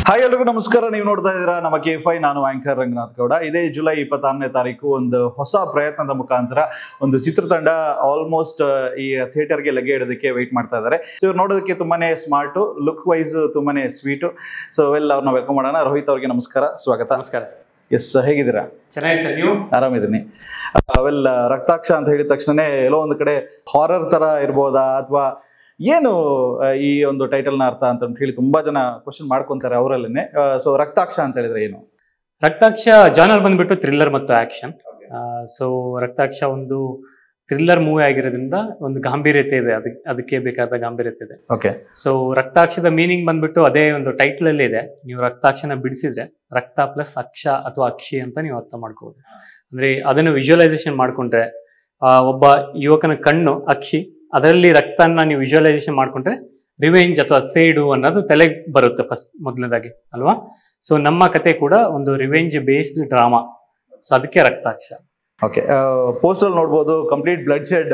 Hi ಎಲ್ರಿಗೂ ನಮಸ್ಕಾರ ನೀವು ನೋಡ್ತಾ ಇದ್ದೀರಾ ನಮ್ಮ ಕೆ ಫೈ ನಾನು ಆಂಕರ್ ರಂಗನಾಥ್ ಗೌಡ ಇದೇ ಜುಲೈ ಇಪ್ಪತ್ತಾರನೇ ತಾರೀಕು ಒಂದು ಹೊಸ ಪ್ರಯತ್ನದ ಮುಖಾಂತರ ಒಂದು ಚಿತ್ರತಂಡ ಆಲ್ಮೋಸ್ಟ್ ಈ ಥಿಯೇಟರ್ಗೆ ಲಗ್ಗೆ ಇಡೋದಕ್ಕೆ ವೆಯ್ಟ್ ಮಾಡ್ತಾ ಇದ್ದಾರೆ ಸೊ ಇವ್ರು ನೋಡೋದಕ್ಕೆ ತುಂಬಾನೇ ಸ್ಮಾರ್ಟು ಲುಕ್ ವೈಸ್ ತುಂಬಾನೇ ಸ್ವೀಟು ಸೊ ವೆಲ್ ಅವ್ರನ್ನ ವೆಲ್ಕಮ್ ಮಾಡೋಣ ರೋಹಿತ್ ಅವ್ರಿಗೆ ನಮಸ್ಕಾರ ಸ್ವಾಗತ ನಮಸ್ಕಾರ ಎಸ್ ಹೇಗಿದ್ದೀರಾ ಚೆನ್ನಾಗಿದೆ ಸರ್ ನೀವು ಆರಾಮಿದ್ದೀನಿ ವೆಲ್ ರಕ್ತಾಕ್ಷ ಅಂತ ಹೇಳಿದ ತಕ್ಷಣನೇ ಎಲ್ಲೋ ಒಂದು ಕಡೆ ಹಾರರ್ ತರ ಇರ್ಬೋದಾ ಅಥವಾ ಏನು ಆ, ಈ ಒಂದು ಟೈಟಲ್ನ ಅರ್ಥ ಅಂತ ಹೇಳಿ ತುಂಬಾ ಜನ ಕ್ವಶನ್ ಮಾಡ್ಕೊಂತಾರೆ ಅವರಲ್ಲೇನೆ ಸೊ ರಕ್ತಾಕ್ಷ ಅಂತ ಹೇಳಿದ್ರೆ ಏನು ರಕ್ತಾಕ್ಷ ಜಾನರ್ ಬಂದ್ಬಿಟ್ಟು ಥ್ರಿಲ್ಲರ್ ಮತ್ತು ಆಕ್ಷನ್ ಸೊ ರಕ್ತಾಕ್ಷ ಒಂದು ಥ್ರಿಲ್ಲರ್ ಮೂವಿ ಆಗಿರೋದ್ರಿಂದ ಒಂದು ಗಾಂಭೀರ್ಯತೆ ಇದೆ ಅದಕ್ಕೆ ಅದಕ್ಕೆ ಬೇಕಾದ ಗಾಂಭೀರ್ಯತೆ ಇದೆ ಓಕೆ ಸೊ ರಕ್ತಾಕ್ಷದ ಮೀನಿಂಗ್ ಬಂದ್ಬಿಟ್ಟು ಅದೇ ಒಂದು ಟೈಟಲ್ ಅಲ್ಲಿ ಇದೆ ನೀವು ರಕ್ತಾಕ್ಷನ ಬಿಡಿಸಿದ್ರೆ ರಕ್ತ ಪ್ಲಸ್ ಅಕ್ಷ ಅಥವಾ ಅಕ್ಷಿ ಅಂತ ನೀವು ಅರ್ಥ ಮಾಡ್ಕೋಬಹುದು ಅಂದ್ರೆ ಅದನ್ನು ವಿಜುವಲೈಸೇಷನ್ ಮಾಡ್ಕೊಂಡ್ರೆ ಆ, ಒಬ್ಬ ಯುವಕನ ಕಣ್ಣು ಅಕ್ಷಿ ಅದರಲ್ಲಿ ರಕ್ತನ ನೀವು ವಿಜುವಲೈಸೇಷನ್ ಮಾಡ್ಕೊಂಡ್ರೆ ರಿವೆಂಜ್ ಅಥವಾ ಸೇಡು ಅನ್ನೋದು ತಲೆಗೆ ಬರುತ್ತೆ ಫಸ್ಟ್ ಮೊದಲನೇದಾಗಿ ಅಲ್ವಾ ಸೊ ನಮ್ಮ ಕತೆ ಕೂಡ ಒಂದು ರಿವೆಂಜ್ ಬೇಸ್ಡ್ ಡ್ರಾಮಾ ಸೊ ಅದಕ್ಕೆ ರಕ್ತಾಕ್ಷ ಓಕೆ ಪೋಸ್ಟಲ್ ನೋಡ್ಬೋದು complete blood shed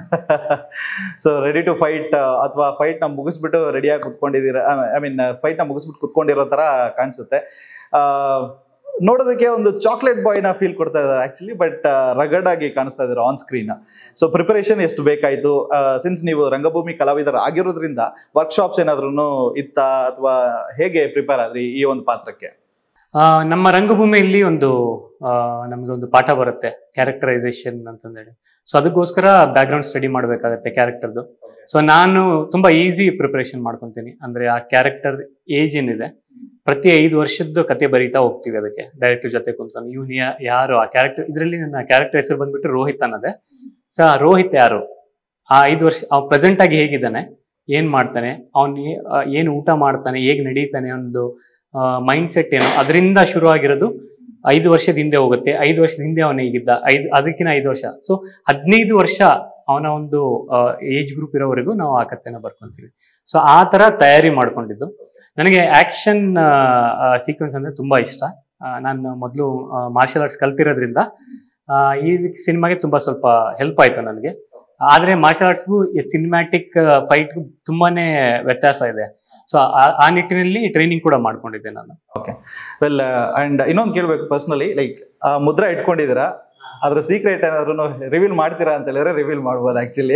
so ready to fight ಅಥವಾ ಫೈಟ್ ನ ಮುಗಿಸ್ಬಿಟ್ಟು ರೆಡಿಯಾಗಿ ಕುತ್ಕೊಂಡಿದ್ದೀರಾ ಐ ಮೀನ್ ಫೈಟ್ ನ ಮುಗಿಸ್ಬಿಟ್ಟು ಕುತ್ಕೊಂಡಿರೋ ತರ ಕಾಣಿಸುತ್ತೆ ಆ, ನೋಡೋದಕ್ಕೆ ಒಂದು ಚಾಕ್ಲೇಟ್ ಬಾಯ್ನ ಫೀಲ್ ಕೊಡ್ತಾ ಇದ್ದಾರೆ ಆಕ್ಚುಲಿ ಬಟ್ ರಗಡ್ ಆಗಿ ಕಾಣಿಸ್ತಾ ಇದ್ದಾರೆ ಆನ್ ಸ್ಕ್ರೀನ್ ಸೊ ಪ್ರಿಪರೇಷನ್ ಎಷ್ಟು ಬೇಕಾಯ್ತು ಸಿನ್ಸ್ ನೀವು ರಂಗಭೂಮಿ ಕಲಾವಿದರ ಆಗಿರೋದ್ರಿಂದ ವರ್ಕ್ಶಾಪ್ಸ್ ಏನಾದ್ರೂ ಇತ್ತಾ ಅಥವಾ ಹೇಗೆ ಪ್ರಿಪೇರ್ ಆದ್ರಿ ಈ ಒಂದು ಪಾತ್ರಕ್ಕೆ ಆ, ನಮ್ಮ ರಂಗಭೂಮಿಯಲ್ಲಿ ಒಂದು ಆ, ನಮ್ಗೆ ಒಂದು ಪಾಠ ಬರುತ್ತೆ ಕ್ಯಾರೆಕ್ಟರೈಸೇಷನ್ ಅಂತಂದೇಳಿ ಸೊ ಅದಕ್ಕೋಸ್ಕರ ಬ್ಯಾಕ್ಗ್ರೌಂಡ್ ಸ್ಟಡಿ ಮಾಡಬೇಕಾಗತ್ತೆ ಕ್ಯಾರೆಕ್ಟರ್ದು ಸೊ ನಾನು ತುಂಬಾ ಈಸಿ ಪ್ರಿಪರೇಷನ್ ಮಾಡ್ಕೊತೀನಿ ಅಂದ್ರೆ ಆ ಕ್ಯಾರೆಕ್ಟರ್ ಏಜ್ ಏನಿದೆ ಪ್ರತಿ ಐದು ವರ್ಷದ್ದು ಕತೆ ಬರೀತಾ ಹೋಗ್ತೀವಿ ಅದಕ್ಕೆ ಡೈರೆಕ್ಟರ್ ಜೊತೆ ಕುಂತ್ಕೊಂಡು ಇವ್ನು ಯಾ- ಯಾರು ಆ ಕ್ಯಾರೆಕ್ಟರ್ ಇದರಲ್ಲಿ ನನ್ನ ಕ್ಯಾರೆಕ್ಟರ್ ಹೆಸರು ಬಂದ್ಬಿಟ್ಟು ರೋಹಿತ್ ಅನ್ನೋದೆ ಸೊ ಆ ರೋಹಿತ್ ಯಾರು ಆ ಐದು ವರ್ಷ ಅವ್ನು ಪ್ರೆಸೆಂಟ್ ಆಗಿ ಹೇಗಿದ್ದಾನೆ ಏನ್ ಮಾಡ್ತಾನೆ ಅವ್ನು ಏನು ಊಟ ಮಾಡ್ತಾನೆ ಹೇಗ್ ನಡೀತಾನೆ ಒಂದು ಮೈಂಡ್ ಸೆಟ್ ಏನು ಅದರಿಂದ ಶುರು ಆಗಿರೋದು ಐದು ವರ್ಷದ ಹಿಂದೆ ಹೋಗುತ್ತೆ ಐದು ವರ್ಷದ ಹಿಂದೆ ಅವನ ಹೇಗಿದ್ದ ಐದು ಅದಕ್ಕಿಂತ ಐದು ವರ್ಷ ಸೊ ಹದಿನೈದು ವರ್ಷ ಅವನ ಒಂದು ಏಜ್ ಗ್ರೂಪ್ ಇರೋವರೆಗೂ ನಾವು ಆ ಕಥೆನ ಬರ್ಕೊಂತೀವಿ ಸೊ ಆ ತರ ತಯಾರಿ ಮಾಡ್ಕೊಂಡಿದ್ದು ನನಗೆ ಆಕ್ಷನ್ ಸೀಕ್ವೆನ್ಸ್ ಅಂದ್ರೆ ತುಂಬಾ ಇಷ್ಟ ಆ, ನಾನು ಮೊದಲು ಮಾರ್ಷಲ್ ಆರ್ಟ್ಸ್ ಕಲ್ತಿರೋದ್ರಿಂದ ಆ, ಈ ಸಿನಿಮಾಗೆ ತುಂಬಾ ಸ್ವಲ್ಪ ಹೆಲ್ಪ್ ಆಯ್ತು ನನಗೆ ಆದ್ರೆ ಮಾರ್ಷಲ್ ಆರ್ಟ್ಸ್ಗೂ ಸಿನಿಮ್ಯಾಟಿಕ್ ಫೈಟ್ ತುಂಬಾನೇ ವ್ಯತ್ಯಾಸ ಇದೆ ಸೊ ಆ ನಿಟ್ಟಿನಲ್ಲಿ ಟ್ರೈನಿಂಗ್ ಕೂಡ ಮಾಡ್ಕೊಂಡಿದ್ದೆ ನಾನು ವೆಲ್ ಅಂಡ್ ಇನ್ನೊಂದು ಕೇಳಬೇಕು ಪರ್ಸನಲಿ ಲೈಕ್ ಆ ಮುದ್ರೆ ಇಟ್ಕೊಂಡಿದ್ದೀರಾ ಅದ್ರ ಸೀಕ್ರೆಟ್ ಏನಾದ್ರು ರಿವೀಲ್ ಮಾಡ್ತೀರಾ ಅಂತ ಹೇಳಿದ್ರೆ ರಿವೀಲ್ ಮಾಡ್ಬೋದು ಆಕ್ಚುಲಿ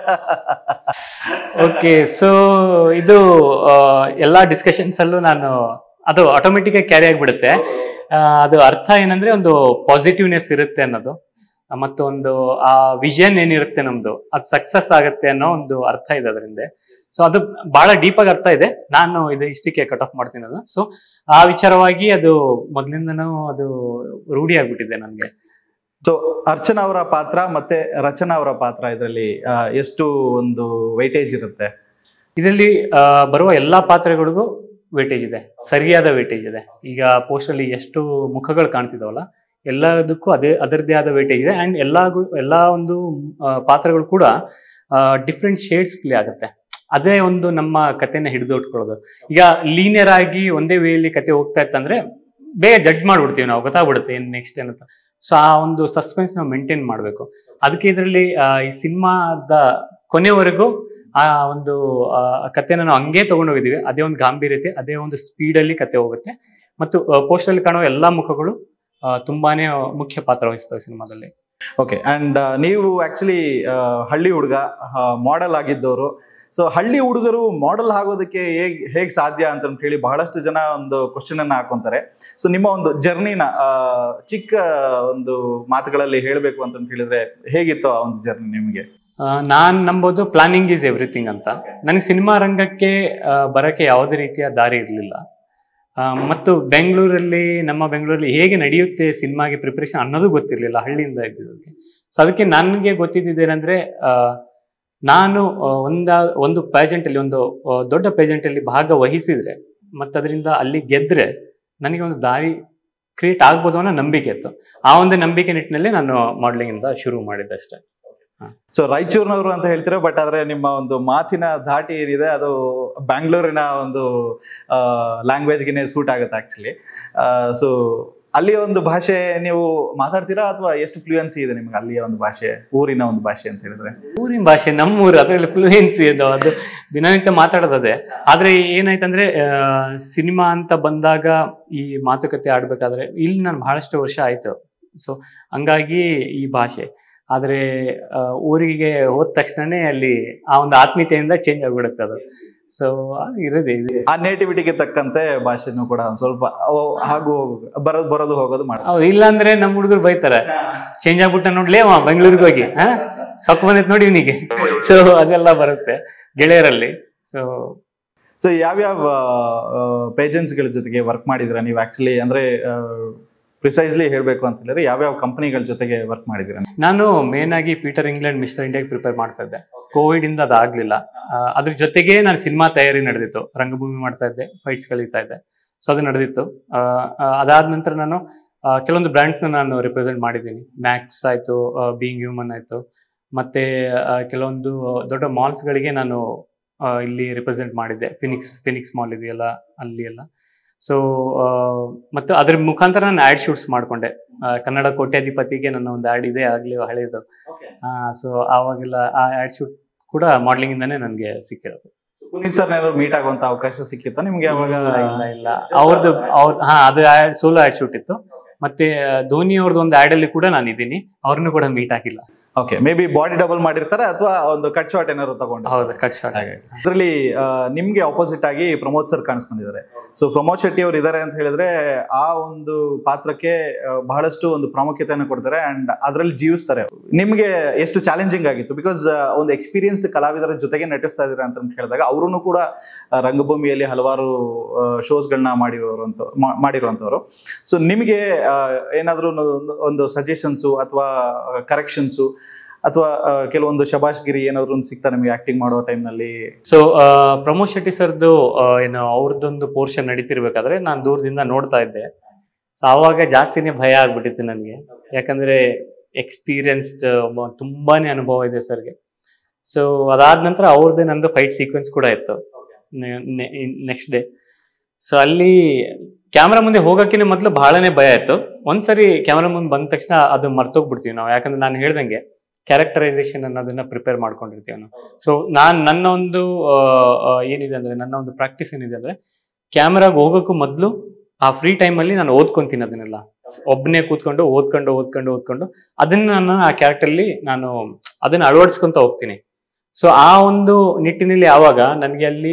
ಓಕೆ ಸೊ ಇದು ಆ, ಎಲ್ಲಾ ಡಿಸ್ಕಷನ್ಸ್ ಅಲ್ಲೂ ನಾನು ಅದು ಆಟೋಮೆಟಿಕ್ ಆಗಿ ಕ್ಯಾರಿ ಆಗಿಬಿಡುತ್ತೆ ಆ, ಅದು ಅರ್ಥ ಏನಂದ್ರೆ ಒಂದು ಪಾಸಿಟಿವ್ನೆಸ್ ಇರುತ್ತೆ ಅನ್ನೋದು ಆ, ಮತ್ತು ಒಂದು ಆ ವಿಷನ್ ಏನಿರುತ್ತೆ ನಮ್ದು ಅದು ಸಕ್ಸಸ್ ಆಗುತ್ತೆ ಅನ್ನೋ ಒಂದು ಅರ್ಥ ಇದೆ ಅದರಿಂದ ಸೊ ಅದು ಬಹಳ ಡೀಪ್ ಆಗಿ ಅರ್ಥ ಇದೆ ನಾನು ಇದು ಇಷ್ಟಕ್ಕೆ ಕಟ್ ಆಫ್ ಮಾಡ್ತೀನಿ ಅದು ಸೊ ಆ ವಿಚಾರವಾಗಿ ಅದು ಮೊದಲಿಂದನೂ ಅದು ರೂಢಿ ಆಗ್ಬಿಟ್ಟಿದೆ ನನಗೆ ಸೊ ಅರ್ಚನಾ ಅವರ ಪಾತ್ರ ಮತ್ತೆ ರಚನಾ ಅವರ ಪಾತ್ರ ಇದರಲ್ಲಿ ಎಷ್ಟು ಒಂದು ವೈಟೇಜ್ ಇರುತ್ತೆ ಇದರಲ್ಲಿ ಆ, ಬರುವ ಎಲ್ಲಾ ಪಾತ್ರಗಳಿಗೂ ವೇಟೇಜ್ ಇದೆ ಸರಿಯಾದ ವೇಟೇಜ್ ಇದೆ ಈಗ ಪೋಸ್ಟ್ ಅಲ್ಲಿ ಎಷ್ಟು ಮುಖಗಳು ಕಾಣ್ತಿದಾವಲ್ಲ ಎಲ್ಲದಕ್ಕೂ ಅದೇ ಅದರದ್ದೇ ಆದ ವೇಟೇಜ್ ಇದೆ ಅಂಡ್ ಎಲ್ಲಾ ಎಲ್ಲಾ ಒಂದು ಆ, ಪಾತ್ರಗಳು ಕೂಡ ಡಿಫ್ರೆಂಟ್ ಶೇಡ್ಸ್ ಪ್ಲೇ ಆಗುತ್ತೆ ಅದೇ ಒಂದು ನಮ್ಮ ಕಥೆನ ಹಿಡಿದು ಇಟ್ಕೊಳ್ಳೋದು ಈಗ ಲೀನಿಯರ್ ಆಗಿ ಒಂದೇ ವೇಯಲ್ಲಿ ಕತೆ ಹೋಗ್ತಾ ಇತ್ತಂದ್ರೆ ಬೇಗ ಜಡ್ಜ್ ಮಾಡ್ಬಿಡ್ತೀವಿ ನಾವು ಗೊತ್ತಾಗ್ಬಿಡುತ್ತೆ ಏನ್ ನೆಕ್ಸ್ಟ್ ಏನಂತ ಸೊ ಆ ಒಂದು ಸಸ್ಪೆನ್ಸ್ ನಾವು ಮೇಂಟೈನ್ ಮಾಡಬೇಕು ಅದಕ್ಕೆ ಇದರಲ್ಲಿ ಈ ಸಿನಿಮಾದ ಕೊನೆವರೆಗೂ ಆ ಒಂದು ಆ, ಕಥೆನ ನಾವು ಹಂಗೆ ತಗೊಂಡೋಗಿದೀವಿ ಅದೇ ಒಂದು ಗಾಂಭೀರ್ಯತೆ ಅದೇ ಒಂದು ಸ್ಪೀಡಲ್ಲಿ ಕತೆ ಹೋಗುತ್ತೆ ಮತ್ತು ಪೋಸ್ಟ್ ಅಲ್ಲಿ ಕಾಣುವ ಎಲ್ಲಾ ಮುಖಗಳು ಆ, ತುಂಬಾನೇ ಮುಖ್ಯ ಪಾತ್ರ ವಹಿಸ್ತವೆ ಸಿನಿಮಾದಲ್ಲಿ ಓಕೆ ಅಂಡ್ ನೀವು ಆಕ್ಚುಲಿ ಹಳ್ಳಿ ಹುಡುಗ ಮಾಡೆಲ್ ಆಗಿದ್ದವರು ಸೊ ಹಳ್ಳಿ ಹುಡುಗರು ಮಾಡೆಲ್ ಆಗೋದಕ್ಕೆ ಹೇಗ್ ಹೇಗ್ ಸಾಧ್ಯ ಅಂತ ಹೇಳಿ ಬಹಳಷ್ಟು ಜನ ಒಂದು ಕ್ವಶನ್ ಅನ್ನ ಹಾಕೊಂತಾರೆ ಸೊ ನಿಮ್ಮ ಒಂದು ಜರ್ನಿನ ಚಿಕ್ಕ ಒಂದು ಮಾತುಗಳಲ್ಲಿ ಹೇಳಬೇಕು ಅಂತ ಹೇಳಿದ್ರೆ ಹೇಗಿತ್ತು ಆ ಒಂದು ಜರ್ನಿ ನಿಮಗೆ ಆ, ನಾನ್ ನಂಬೋದು ಪ್ಲಾನಿಂಗ್ ಈಸ್ ಎವ್ರಿಥಿಂಗ್ ಅಂತ ನನಗೆ ಸಿನಿಮಾ ರಂಗಕ್ಕೆ ಆ, ಬರಕ್ಕೆ ಯಾವುದೇ ರೀತಿಯ ದಾರಿ ಇರಲಿಲ್ಲ ಮತ್ತು ಬೆಂಗಳೂರಲ್ಲಿ ನಮ್ಮ ಬೆಂಗಳೂರಲ್ಲಿ ಹೇಗೆ ನಡೆಯುತ್ತೆ ಸಿನಿಮಾಗೆ ಪ್ರಿಪರೇಷನ್ ಅನ್ನೋದು ಗೊತ್ತಿರಲಿಲ್ಲ ಹಳ್ಳಿಯಿಂದ ಇದ್ದಿದ್ದಕ್ಕೆ ಸೊ ಅದಕ್ಕೆ ನನಗೆ ಗೊತ್ತಿದ್ದೇನೆಂದ್ರೆ ಆ, ನಾನು ಆ, ಒಂದ ಒಂದು pageant ಅಲ್ಲಿ ಒಂದು ಆ, ದೊಡ್ಡ pageant ಅಲ್ಲಿ ಭಾಗವಹಿಸಿದ್ರೆ ಮತ್ತು ಅದರಿಂದ ಅಲ್ಲಿ ಗೆದ್ರೆ ನನಗೆ ಒಂದು ದಾರಿ ಕ್ರಿಯೇಟ್ ಆಗ್ಬೋದು ಅನ್ನೋ ನಂಬಿಕೆ ಇತ್ತು ಆ ಒಂದು ನಂಬಿಕೆ ನಿಟ್ಟಿನಲ್ಲಿ ನಾನು ಮಾಡೆಲಿಂಗ್ ಇಂದ ಶುರು ಮಾಡಿದ್ದೆ ಅಷ್ಟೇ ಸೊ ರಾಯಚೂರಿನವರು ಅಂತ ಹೇಳ್ತೀರಾ ಬಟ್ ಆದ್ರೆ ನಿಮ್ಮ ಒಂದು ಮಾತಿನ ಧಾಟಿ ಏನಿದೆ ಅದು ಬ್ಯಾಂಗ್ಳೂರಿನ ಒಂದು ಲ್ಯಾಂಗ್ವೇಜ್ಗೆ ಸೂಟ್ ಆಗುತ್ತೆ ಆಕ್ಚುಲಿ ಸೊ ಅಲ್ಲಿಯ ಒಂದು ಭಾಷೆ ನೀವು ಮಾತಾಡ್ತೀರಾ ಅಥವಾ ಎಷ್ಟು ಫ್ಲೂಯೆನ್ಸಿ ಇದೆ ನಿಮ್ಗೆ ಅಲ್ಲಿಯ ಒಂದು ಭಾಷೆ ಊರಿನ ಒಂದು ಭಾಷೆ ಅಂತ ಹೇಳಿದ್ರೆ ಊರಿನ ಭಾಷೆ ನಮ್ಮೂರು ಅದರಲ್ಲಿ ಫ್ಲೂಯೆನ್ಸಿ ಅದು ಅದು ದಿನನಿತ್ಯ ಮಾತಾಡೋದು ಅದೇ ಆದ್ರೆ ಏನಾಯ್ತಂದ್ರೆ ಸಿನಿಮಾ ಅಂತ ಬಂದಾಗ ಈ ಮಾತುಕತೆ ಆಡ್ಬೇಕಾದ್ರೆ ಇಲ್ಲಿ ನಾನು ಬಹಳಷ್ಟು ವರ್ಷ ಆಯ್ತು ಸೊ ಹಂಗಾಗಿ ಈ ಭಾಷೆ ಆದ್ರೆ ಆ, ಊರಿಗೆ ಹೋದ ತಕ್ಷಣನೇ ಅಲ್ಲಿ ಆ ಒಂದು ಆತ್ಮೀಯತೆಯಿಂದ ಚೇಂಜ್ ಆಗ್ಬಿಡುತ್ತೆ ಅದು ಸೊ ಇರೋದೇ ಇದೆ ಆ ನೇಟಿವಿಟಿಗೆ ತಕ್ಕಂತೆ ಭಾಷೆನೂ ಕೂಡ ಒಂದ್ ಸ್ವಲ್ಪ ಅವ್- ಹಾಗೂ ಬರೋದು ಬರೋದು ಹೋಗೋದು ಮಾಡ್ತಾರೆ ಹೌದು ಇಲ್ಲಾಂದ್ರೆ ನಮ್ಮ ಹುಡುಗರು ಬೈತಾರೆ ಚೇಂಜ್ ಆಗ್ಬಿಟ್ಟ ನೋಡ್ಲೇ ಅವ ಬೆಂಗಳೂರಿಗೆ ಹೋಗಿ ಹಾ ಸೊಕ್ಕ ಬಂದೈತೆ ನೋಡಿ ಇವನಿಗೆ ಸೊ ಅದೆಲ್ಲ ಬರುತ್ತೆ ಗೆಳೆಯರಲ್ಲಿ ಸೊ ಸೊ ಯಾವ್ಯಾವ ಪೇಜೆನ್ಸ್ ಗಳ ಜೊತೆಗೆ ವರ್ಕ್ ಮಾಡಿದ್ರ ನೀವು ಆಕ್ಚುಲಿ ಅಂದ್ರೆ ಪ್ರಿಸೈಸ್ಲಿ ಹೇಳ್ಬೇಕು ಅಂತ ಹೇಳಿದ್ರೆ ಯಾವ್ಯಾವ ಕಂಪನಿಗಳ ಜೊತೆಗೆ ವರ್ಕ್ ಮಾಡಿದಿರ ನಾನು ಮೇನ್ ಆಗಿ ಪೀಟರ್ ಇಂಗ್ಲೆಂಡ್ ಮಿಸ್ಟರ್ ಇಂಡಿಯಾಗೆ ಪ್ರಿಪೇರ್ ಮಾಡ್ತಾ ಇದ್ದೆ ಕೋವಿಡ್ ಇಂದ ಅದಾಗ್ಲಿಲ್ಲ ಆ, ಅದ್ರ ಜೊತೆಗೆ ನಾನು ಸಿನಿಮಾ ತಯಾರಿ ನಡೆದಿತ್ತು ರಂಗಭೂಮಿ ಮಾಡ್ತಾ ಇದ್ದೆ ಫೈಟ್ಸ್ ಕಲಿತಾ ಇದ್ದೆ ಸೊ ಅದು ನಡೆದಿತ್ತು ಆ, ಆ, ಅದಾದ ನಂತರ ನಾನು ಆ, ಕೆಲವೊಂದು ಬ್ರ್ಯಾಂಡ್ಸ್ ನಾನು ರಿಪ್ರೆಸೆಂಟ್ ಮಾಡಿದ್ದೀನಿ ಮ್ಯಾಕ್ಸ್ ಆಯ್ತು ಬೀಯಿಂಗ್ ಹ್ಯೂಮನ್ ಆಯ್ತು ಮತ್ತೆ ಆ, ಕೆಲವೊಂದು ದೊಡ್ಡ malls ಗಳಿಗೆ ನಾನು ಆ, ಇಲ್ಲಿ ರಿಪ್ರೆಸೆಂಟ್ ಮಾಡಿದ್ದೆ ಫಿನಿಕ್ಸ್ ಫಿನಿಕ್ಸ್ ಮಾಲ್ ಇದೆಯಲ್ಲ ಅಲ್ಲಿ ಎಲ್ಲ ಸೊ ಮತ್ತು ಅದ್ರ ಮುಖಾಂತರ ನಾನು ಆ್ಯಡ್ ಶೂಟ್ಸ್ ಮಾಡಿಕೊಂಡೆ ಕನ್ನಡ ಕೋಟ್ಯಾಧಿಪತಿಗೆ ನನ್ನ ಒಂದು ಆ್ಯಡ್ ಇದೆ ಆಗಲಿ ಹಳೆಯದು ಸೊ ಆವಾಗೆಲ್ಲ ಆ ಆ್ಯಡ್ ಶೂಟ್ ಕೂಡ ಮಾಡೆಲಿಂಗ್ ಇಂದಾನೆ ನನಗೆ ಸಿಕ್ಕಿರೋದು ಪುನೀತ್ ಸರ್ ಮೀಟ್ ಆಗುವಂತ ಅವಕಾಶ ಸಿಕ್ಕಿತ್ತ ನಿಮ್ಗೆ ಯಾವಾಗ ಇಲ್ಲ ಇಲ್ಲ ಇಲ್ಲ ಅವ್ರದ್ದು ಅವ್ರ ಹಾ ಅದು ಸೋಲೋ ಆ್ಯಡ್ ಶೂಟ್ ಇತ್ತು ಮತ್ತೆ ಆ, ಧೋನಿ ಅವ್ರದ್ದು ಒಂದು ಆ್ಯಡ್ ಅಲ್ಲಿ ಕೂಡ ನಾನು ಇದ್ದೀನಿ ಅವ್ರನ್ನು ಕೂಡ ಮೀಟ್ ಆಗಿಲ್ಲ okay maybe body double ಮಾಡಿರ್ತಾರೆ ಅಥವಾ ಒಂದು ಕಟ್ ಶಾಟ್ ಏನಾದ್ರು ತಗೊಂಡು ಹೌದು ಕಟ್ ಶಾಟ್ ಅದರಲ್ಲಿ ನಿಮ್ಗೆ ಆಪೋಸಿಟ್ ಆಗಿ ಪ್ರಮೋದ್ ಸರ್ ಕಾಣಿಸ್ಕೊಂಡಿದ್ದಾರೆ ಸೊ ಪ್ರಮೋದ್ ಶೆಟ್ಟಿ ಅವರು ಇದ್ದಾರೆ ಅಂತ ಹೇಳಿದ್ರೆ ಆ ಒಂದು ಪಾತ್ರಕ್ಕೆ ಆ, ಬಹಳಷ್ಟು ಒಂದು ಪ್ರಾಮುಖ್ಯತೆಯನ್ನು ಕೊಡ್ತಾರೆ ಅಂಡ್ ಅದರಲ್ಲಿ ಜೀವಿಸ್ತಾರೆ ನಿಮ್ಗೆ ಎಷ್ಟು ಚಾಲೆಂಜಿಂಗ್ ಆಗಿತ್ತು ಬಿಕಾಸ್ ಒಂದು ಎಕ್ಸ್ಪೀರಿಯನ್ಸ್ಡ್ ಕಲಾವಿದರ ಜೊತೆಗೆ ನಟಿಸ್ತಾ ಇದ್ದಾರೆ ಅಂತ ಹೇಳಿದಾಗ ಅವರು ಕೂಡ ಆ, ರಂಗಭೂಮಿಯಲ್ಲಿ ಹಲವಾರು ಶೋಸ್ಗಳನ್ನ ಮಾಡಿರುವಂತ ಮಾಡಿರುವಂತವ್ರು ಸೊ ನಿಮಗೆ ಆ, ಏನಾದ್ರೂ ಒಂದು- ಒಂದು ಸಜೆಷನ್ಸು ಅಥವಾ ಕರೆಕ್ಷನ್ಸು ಅಥವಾ ಆ, ಕೆಲವೊಂದು ಶಬಾಷ್ಗಿರಿ ಏನಾದ್ರು ಒಂದು ಸಿಗ್ತಾ ನಿಮಗೆ ಆಕ್ಟಿಂಗ್ ಮಾಡೋ ಟೈಮ್ನಲ್ಲಿ ಸೊ ಪ್ರಮೋದ್ ಶೆಟ್ಟಿ ಸರ್ದು ಆ, ಏನು ಅವ್ರದ್ದೊಂದು ಪೋರ್ಷನ್ ನಡೀತಿರ್ಬೇಕಾದ್ರೆ ನಾನು ದೂರದಿಂದ ನೋಡ್ತಾ ಇದ್ದೆ So ಆವಾಗ ಜಾಸ್ತಿನೇ ಭಯ ಆಗ್ಬಿಟ್ಟಿತ್ತು ನನಗೆ ಯಾಕಂದ್ರೆ ಎಕ್ಸ್ಪೀರಿಯನ್ಸ್ಡ್ ತುಂಬಾನೇ ಅನುಭವ ಇದೆ ಸರ್ಗೆ ಸೊ ಅದಾದ ನಂತರ ಅವ್ರದ್ದೇ ನಂದು ಫೈಟ್ ಸೀಕ್ವೆನ್ಸ್ ಕೂಡ ಇತ್ತು ನೆಕ್ಸ್ಟ್ ಡೇ ಸೊ ಅಲ್ಲಿ ಕ್ಯಾಮ್ರಾ ಮುಂದೆ ಹೋಗಕ್ಕಿಂತ ಮೊದಲು ಬಹಳನೇ ಭಯ ಇತ್ತು ಒಂದ್ಸರಿ ಕ್ಯಾಮ್ರಾ ಮುಂದೆ ಬಂದ ತಕ್ಷಣ ಅದು ಮರ್ತೋಗ್ಬಿಡ್ತೀವಿ ನಾವು ಯಾಕಂದ್ರೆ ನಾನು ಹೇಳ್ದಂಗೆ ಕ್ಯಾರೆಕ್ಟರೈಸೇಷನ್ ಅನ್ನೋದನ್ನ ಪ್ರಿಪೇರ್ ಮಾಡ್ಕೊಂಡಿರ್ತೀವಿ ನಾವು ಸೊ ನಾನ್ ನನ್ನ ಒಂದು ಆ, ಆ, ಏನಿದೆ ಅಂದ್ರೆ ನನ್ನ ಒಂದು ಪ್ರಾಕ್ಟೀಸ್ ಏನಿದೆ ಅಂದ್ರೆ ಕ್ಯಾಮ್ರಾಗ ಹೋಗೋಕ್ಕೂ ಮೊದಲು ಆ ಫ್ರೀ ಟೈಮಲ್ಲಿ ನಾನು ಓದ್ಕೊಂತೀನಿ ಅದನ್ನೆಲ್ಲ ಒಬ್ಬನೇ ಕೂತ್ಕೊಂಡು ಓದ್ಕೊಂಡು ಓದ್ಕೊಂಡು ಓದ್ಕೊಂಡು ಅದನ್ನ ನಾನು ಆ ಕ್ಯಾರೆಕ್ಟರ್ಲಿ ನಾನು ಅದನ್ನ ಅಳವಡಿಸ್ಕೊಂತ ಹೋಗ್ತೀನಿ ಸೊ ಆ ಒಂದು ನಿಟ್ಟಿನಲ್ಲಿ ಆವಾಗ ನನಗೆ ಅಲ್ಲಿ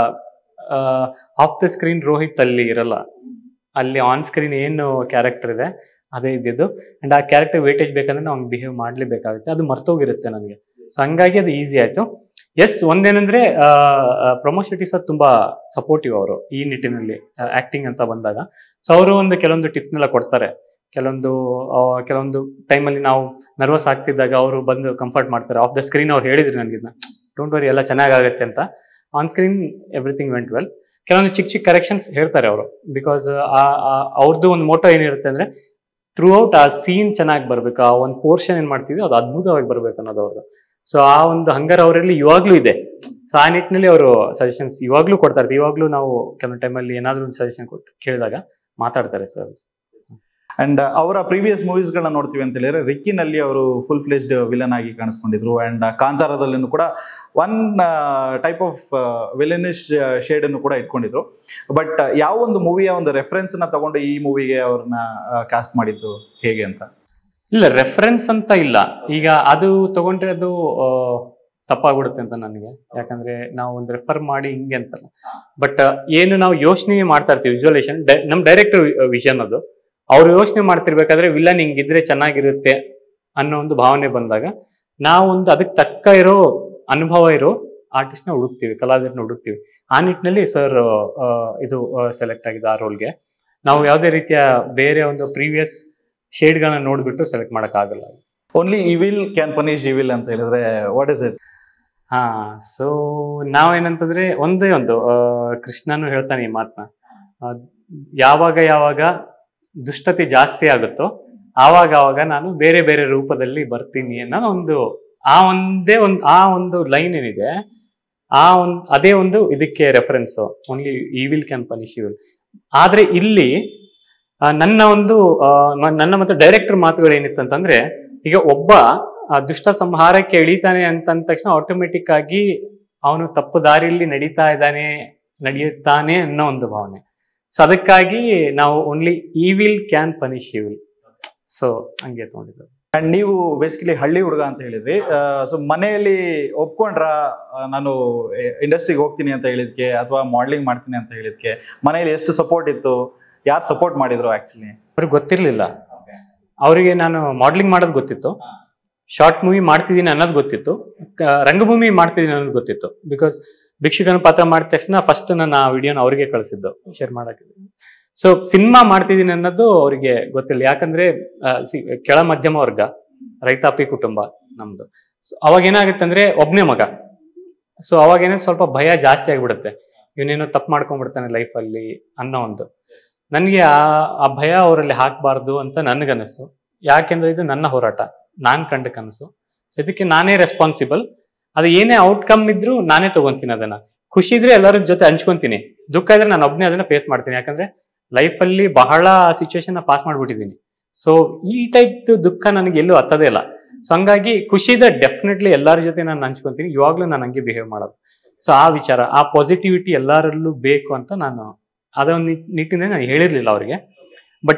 ಆಫ್ ದ ಸ್ಕ್ರೀನ್ ರೋಹಿತ್ ಅಲ್ಲಿ ಇರಲ್ಲ ಅಲ್ಲಿ ಆನ್ ಸ್ಕ್ರೀನ್ ಏನು ಕ್ಯಾರೆಕ್ಟರ್ ಇದೆ ಅದೇ ಇದ್ದಿದ್ದು ಅಂಡ್ ಆ ಕ್ಯಾರೆಕ್ಟರ್ ವೇಟೇಜ್ ಬೇಕಂದ್ರೆ ನಾವು ಬಿಹೇವ್ ಮಾಡ್ಲೇಬೇಕಾಗುತ್ತೆ ಅದು ಮರ್ತೋಗಿರುತ್ತೆ ನನಗೆ ಸೊ ಹಂಗಾಗಿ ಅದು ಈಸಿ ಆಯ್ತು ಎಸ್ ಒಂದೇನಂದ್ರೆ ಪ್ರಮೋದ್ ಶೆಟ್ಟಿ ಸರ್ ತುಂಬಾ ಸಪೋರ್ಟಿವ್ ಅವರು ಈ ನಿಟ್ಟಿನಲ್ಲಿ ಆಕ್ಟಿಂಗ್ ಅಂತ ಬಂದಾಗ ಸೊ ಅವರು ಒಂದು ಕೆಲವೊಂದು ಟಿಪ್ನೆಲ್ಲ ಕೊಡ್ತಾರೆ ಕೆಲವೊಂದು ಆ, ಕೆಲವೊಂದು ಟೈಮಲ್ಲಿ ನಾವು ನರ್ವಸ್ ಆಗ್ತಿದ್ದಾಗ ಅವರು ಬಂದು ಕಂಫರ್ಟ್ ಮಾಡ್ತಾರೆ ಆಫ್ ದ ಸ್ಕ್ರೀನ್ ಅವ್ರು ಹೇಳಿದ್ರು ನನಗಿದ್ನ ಡೋಂಟ್ ವರಿ ಎಲ್ಲ ಚೆನ್ನಾಗಾಗುತ್ತೆ ಅಂತ on screen everything went well ಕೆಲವೊಂದು ಚಿಕ್ಕ ಚಿಕ್ಕ ಕರೆಕ್ಷನ್ಸ್ ಹೇಳ್ತಾರೆ ಅವರು ಬಿಕಾಸ್ ಅವ್ರದ್ದು ಒಂದು ಮೋಟೋ ಏನಿರುತ್ತೆ ಅಂದ್ರೆ ಥ್ರೂ ಔಟ್ ಆ ಸೀನ್ ಚೆನ್ನಾಗಿ ಬರ್ಬೇಕು ಆ ಒಂದು ಪೋರ್ಷನ್ ಏನ್ ಮಾಡ್ತಿದ್ವಿ ಅದು ಅದ್ಭುತವಾಗಿ ಬರ್ಬೇಕು ಅನ್ನೋದು ಅವ್ರದ್ದು ಸೊ ಆ ಒಂದು ಹಂಗರ್ ಅವರಲ್ಲಿ ಇವಾಗ್ಲೂ ಇದೆ ಸೊ ಆ ನಿಟ್ಟಿನಲ್ಲಿ ಅವರು ಸಜೆಷನ್ಸ್ ಇವಾಗ್ಲೂ ಕೊಡ್ತಾ ಇರ್ತಾರೆ ಇವಾಗ್ಲೂ ನಾವು ಕೆಲವೊಂದು ಟೈಮಲ್ಲಿ ಏನಾದ್ರೂ ಒಂದು ಸಜೆಷನ್ ಕೊಟ್ಟು ಕೇಳಿದಾಗ ಮಾತಾಡ್ತಾರೆ ಸರ್ ಅಂಡ್ ಅವರ ಪ್ರೀವಿಯಸ್ ಮೂವೀಸ್ ಗಳನ್ನ ನೋಡ್ತೀವಿ ಅಂತ ಹೇಳಿದ್ರೆ ರಿಕ್ಕಿನಲ್ಲಿ ಅವರು ಫುಲ್ ಫ್ಲೆಜ್ಡ್ ವಿಲನ್ ಆಗಿ ಕಾಣಿಸ್ಕೊಂಡಿದ್ರು ಅಂಡ್ ಕಾಂತಾರದಲ್ಲೂ ಕೂಡ one type of villainish shade ಅನ್ನು ಕೂಡ ಇಟ್ಕೊಂಡಿದ್ರು ಬಟ್ ಯಾವ ಒಂದು ಮೂವಿಯ ಒಂದು ರೆಫರೆನ್ಸ್ ನ ತಗೊಂಡು ಈ ಮೂವಿಗೆ ಅವ್ರನ್ನ ಕಾಸ್ಟ್ ಮಾಡಿದ್ದು ಹೇಗೆ ಅಂತ ಇಲ್ಲ ರೆಫರೆನ್ಸ್ ಅಂತ ಇಲ್ಲ ಈಗ ಅದು ತಗೊಂಡ್ರೆ ಅದು ಆ, ತಪ್ಪಾಗ್ಬಿಡುತ್ತೆ ಅಂತ ನನಗೆ ಯಾಕಂದ್ರೆ ನಾವು ಒಂದು ರೆಫರ್ ಮಾಡಿ ಹಿಂಗೆ ಅಂತಲ್ಲ ಬಟ್ ಏನು ನಾವು ಯೋಚನೆ ಮಾಡ್ತಾ ಇರ್ತೀವಿ ವಿಜುವಲೇಷನ್ ನಮ್ ಡೈರೆಕ್ಟರ್ ವಿಷನ್ ಅದು ಅವ್ರು ಯೋಚನೆ ಮಾಡ್ತಿರ್ಬೇಕಾದ್ರೆ ವಿಲನ್ ಹಿಂಗಿದ್ರೆ ಚೆನ್ನಾಗಿರುತ್ತೆ ಅನ್ನೋ ಒಂದು ಭಾವನೆ ಬಂದಾಗ ನಾವು ಒಂದು ಅದಕ್ಕೆ ತಕ್ಕ ಇರೋ ಅನುಭವ ಇರೋ ಆರ್ಟಿಸ್ಟ್ನ ಹುಡುಕ್ತೀವಿ ಕಲಾವಿದರನ್ನ ಹುಡುಕ್ತೀವಿ ಆ ನಿಟ್ಟಿನಲ್ಲಿ ಸರ್ ಇದು ಸೆಲೆಕ್ಟ್ ಆಗಿದೆ ಆ ರೋಲ್ಗೆ ನಾವು ಯಾವುದೇ ರೀತಿಯ ಬೇರೆ ಒಂದು ಪ್ರೀವಿಯಸ್ ಶೇಡ್ಗಳನ್ನ ನೋಡ್ಬಿಟ್ಟು ಸೆಲೆಕ್ಟ್ ಮಾಡೋಕ್ಕಾಗಲ್ಲ only evil can punish evil ಅಂತ ಹೇಳಿದ್ರೆ ವಾಟ್ ಇಸ್ ಇಟ್ ಹಾ ಸೊ ನಾವೇನಂತಂದ್ರೆ ಒಂದೇ ಒಂದು ಆ, ಕೃಷ್ಣನು ಹೇಳ್ತಾನೆ ಈ ಮಾತನ್ನ ಆ, ಯಾವಾಗ ಯಾವಾಗ ದುಷ್ಟತೆ ಜಾಸ್ತಿ ಆಗುತ್ತೋ ಆವಾಗ ಆವಾಗ ನಾನು ಬೇರೆ ಬೇರೆ ರೂಪದಲ್ಲಿ ಬರ್ತೀನಿ ಅನ್ನೋ ಒಂದು ಆ ಒಂದೇ ಒಂದು ಆ ಒಂದು ಲೈನ್ ಏನಿದೆ ಆ ಒಂದು ಅದೇ ಒಂದು ಇದಕ್ಕೆ reference only evil can punish evil ಆದ್ರೆ ಇಲ್ಲಿ ಆ, ನನ್ನ ಒಂದು ಆ, ಮ- ನನ್ನ ಮತ್ತು ಡೈರೆಕ್ಟರ್ ಮಾತುಗಳು ಏನಿತ್ತು ಅಂತಂದ್ರೆ ಈಗ ಒಬ್ಬ ಆ, ದುಷ್ಟ ಸಂಹಾರಕ್ಕೆ ಇಳಿತಾನೆ ಅಂತ ಅಂದ ತಕ್ಷಣ ಆಟೋಮೆಟಿಕ್ ಆಗಿ ಅವನು ತಪ್ಪು ದಾರಿಯಲ್ಲಿ ನಡೀತಾ ಇದ್ದಾನೆ ನಡೆಯುತ್ತಾನೆ ಅನ್ನೋ ಒಂದು ಭಾವನೆ ಸೊ ಅದಕ್ಕಾಗಿ ನಾವು only evil can punish evil so ಹಂಗೆ ತಗೊಂಡಿದ್ದು ಅಂಡ್ ನೀವು ಬೇಸಿಕಲಿ ಹಳ್ಳಿ ಹುಡುಗ ಅಂತ ಹೇಳಿದ್ರಿ ಸೊ ಮನೆಯಲ್ಲಿ ಒಪ್ಕೊಂಡ್ರ ಆ, ನಾನು ಇಂಡಸ್ಟ್ರಿಗೆ ಹೋಗ್ತೀನಿ ಅಂತ ಹೇಳಿದ್ಕೆ ಅಥವಾ ಮಾಡ್ಲಿಂಗ್ ಮಾಡ್ತೀನಿ ಅಂತ ಹೇಳಿದ್ಕೆ ಮನೆಯಲ್ಲಿ ಎಷ್ಟು ಸಪೋರ್ಟ್ ಇತ್ತು ಯಾರು ಸಪೋರ್ಟ್ ಮಾಡಿದ್ರು ಆಕ್ಚುಲಿ ಅವ್ರಿಗೆ ಗೊತ್ತಿರ್ಲಿಲ್ಲ ಅವರಿಗೆ ನಾನು ಮಾಡ್ಲಿಂಗ್ ಮಾಡೋದು ಗೊತ್ತಿತ್ತು ಶಾರ್ಟ್ ಮೂವಿ ಮಾಡ್ತಿದ್ದೀನಿ ಅನ್ನೋದು ಗೊತ್ತಿತ್ತು ಕ- ರಂಗಭೂಮಿ ಮಾಡ್ತಿದ್ದೀನಿ ಅನ್ನೋದು ಗೊತ್ತಿತ್ತು ಬಿಕಾಸ್ ಭಿಕ್ಷುಕನ ಪಾತ್ರ ಮಾಡಿದ ತಕ್ಷಣ ಫಸ್ಟ್ ನಾನು ಆ ವಿಡಿಯೋನ ಅವರಿಗೆ ಕಳಿಸಿದ್ದು ಶೇರ್ ಮಾಡಕ್ಕೆ ಸೊ ಸಿನಿಮಾ ಮಾಡ್ತಿದ್ದೀನಿ ಅನ್ನೋದು ಅವರಿಗೆ ಗೊತ್ತಿಲ್ಲ ಯಾಕಂದ್ರೆ ಆ, ಸಿ- ಕೆಳ ಮಧ್ಯಮ ವರ್ಗ ರೈತಾಪಿ ಕುಟುಂಬ ನಮ್ದು So ಅವಾಗ ಏನಾಗುತ್ತೆ ಅಂದ್ರೆ ಒಬ್ನೇ ಮಗ ಸೊ ಅವಾಗ ಏನಾದ್ರು ಸ್ವಲ್ಪ ಭಯ ಜಾಸ್ತಿ ಆಗ್ಬಿಡುತ್ತೆ ಇವನೇನೋ ತಪ್ಪು ಮಾಡ್ಕೊಂಡ್ಬಿಡ್ತಾನೆ ಲೈಫಲ್ಲಿ ಅನ್ನೋ ಒಂದು ನನಗೆ ಆ ಆ ಭಯ ಅವರಲ್ಲಿ ಹಾಕಬಾರ್ದು ಅಂತ ನನಗನ್ನಿಸ್ತು ಯಾಕೆಂದ್ರೆ ಇದು ನನ್ನ ಹೋರಾಟ ನಾನ್ ಕಂಡ ಕನಸು So ಇದಕ್ಕೆ ನಾನೇ ರೆಸ್ಪಾನ್ಸಿಬಲ್ ಅದು ಏನೇ ಔಟ್ಕಮ್ ಇದ್ರೂ ನಾನೇ ತಗೊಂತೀನಿ ಅದನ್ನ ಖುಷಿ ಇದ್ರೆ ಎಲ್ಲರ ಜೊತೆ ಹಂಚ್ಕೊಂತೀನಿ ದುಃಖ ಇದ್ರೆ ನಾನು ಒಬ್ಬನೇ ಅದನ್ನ ಫೇಸ್ ಮಾಡ್ತೀನಿ ಯಾಕಂದ್ರೆ ಲೈಫಲ್ಲಿ ಬಹಳ ಸಿಚುವೇಶನ್ ಪಾಸ್ ಮಾಡ್ಬಿಟ್ಟಿದ್ದೀನಿ ಸೊ ಈ ಟೈಪ್ ದುಃಖ ನನಗೆ ಎಲ್ಲೂ ಹತ್ತದೇ ಇಲ್ಲ ಸೊ ಹಂಗಾಗಿ ಖುಷಿ ಇದ್ರೆ ಡೆಫಿನೆಟ್ಲಿ ಎಲ್ಲರ ಜೊತೆ ನಾನು ಹಂಚ್ಕೊಂತೀನಿ ಇವಾಗ್ಲೂ ನಾನು ಹಂಗೆ ಬಿಹೇವ್ ಮಾಡೋದು ಸೊ ಆ ವಿಚಾರ ಆ ಪಾಸಿಟಿವಿಟಿ ಎಲ್ಲರಲ್ಲೂ ಬೇಕು ಅಂತ ನಾನು ಅದೊಂದು ನಿಟ್ಟಿನಲ್ಲಿ ನಾನು ಹೇಳಿರ್ಲಿಲ್ಲ ಅವರಿಗೆ ಬಟ್